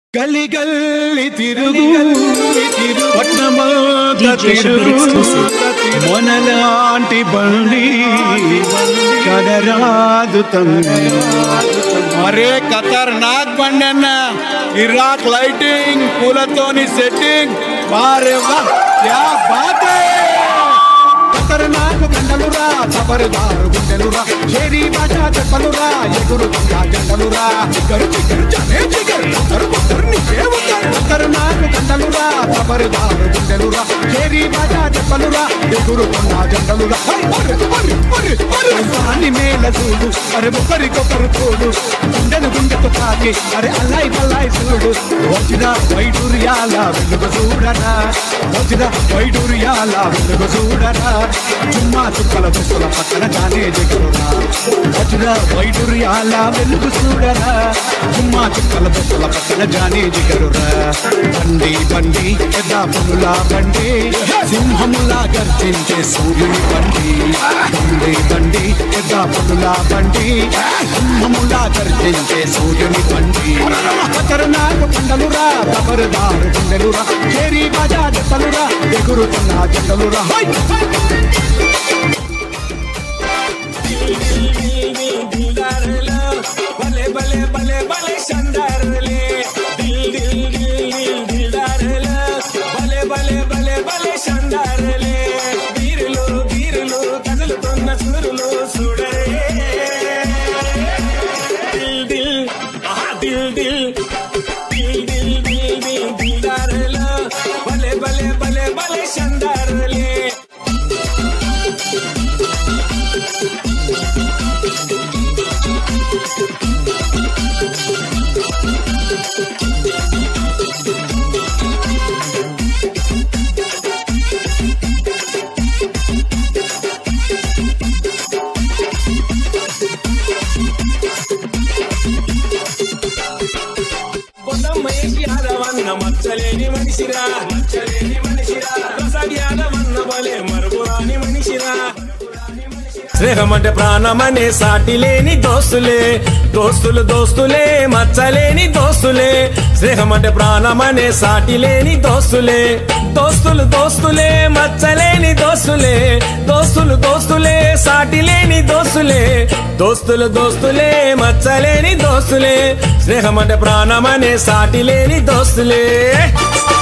గలి గల్లి తిరుగు పట్నమంత DJ Shabir తిరుగు exclusive. మనలాంటి బండి కదరాదు తండ్రి అరే ఖతర్నాక్ బండి అన్న ఇరాక్ లైటింగ్ పూలతోని సెట్టింగ్ వారే వా క్యా బాత్ హై ఖతర్నాక్ బండలురా ఖబర్దారు గుండెలురా షేరీ భాషా చెప్పలురా ఎగురుతుందా జంటలురా జిగరు జిగరు జనే జిగరు ఖతర్ ఖతర్ నీకే ఉత్తర్ ఖతర్నాక్ బండలురా ఖబర్దారు గుండెలురా షేరీ భాషా చెప్పలురా ఎగురుతుందా జంటలురా హై, అరే, అరే, అరే, అరే. వాని మేల చూడు అరే ఒకరికొకరు తోడు గుండెను గుండెతో తాకి అరే అల్లాయి పల్లాయి చూడు వచ్చిన వైడూర్యాల వెలుగు చూడరా వచ్చిన వైడూర్యాల వెలుగు చూడరా చుమ్మా చుక్కల దుస్తుల పక్కన తానే దిగురురా వచ్చిన వైడూర్యాల వెలుగు చూడరా చుమ్మా చుక్కల దుస్తుల పక్కన జానే దిగరురా బండి బండి పెద్ద పునుల బండి సింహములా గర్జించే సూర్యుని బండి బండి బండి పెద్ద పునుల బండి సింహములా గర్జించే సూర్యుని బండి ఖతర్నాక్ పండలురా ఖబర్దారు గుండెలురా చేరి బాజా జతలురా ఎగురుతున్న జతలురా హై హై భలే భలే భలే భలే షందారులే దిల్ దిల్ దిల్ దిల్ దిల్దారులే భలే భలే భలే భలే షందారులే వీరులు వీరులు కదులుతున్న సురులు చూడరే దిల్ దిల్ ఆహా దిల్ దిల్ దిల్ దిల్ దిల్ దిల్ దిల్దారులే భలే భలే భలే భలే షందారులే పొన్నమ్మయ్యకి యాదవన్న మచ్చలేని మనిషిరా మచ్చలేని మనిషిరా ప్రసాద్ యాదవన్న బలే మరుగురాని మనిషిరా స్నేహమంటే ప్రాణమనే సాటి లేని దోస్తులే దోస్తులు దోస్తులే మచ్చలేని దోస్తులే స్నేహమంటే ప్రాణమనే సాటి లేని దోస్తులే దోస్తులు దోస్తులే మచ్చలేని దోస్తులే దోస్తులు దోస్తులే సాటి లేని దోస్తులే దోస్తులు దోస్తులే మచ్చలేని దోస్తులే స్నేహమంటే ప్రాణమనే సాటి లేని దోస్తులే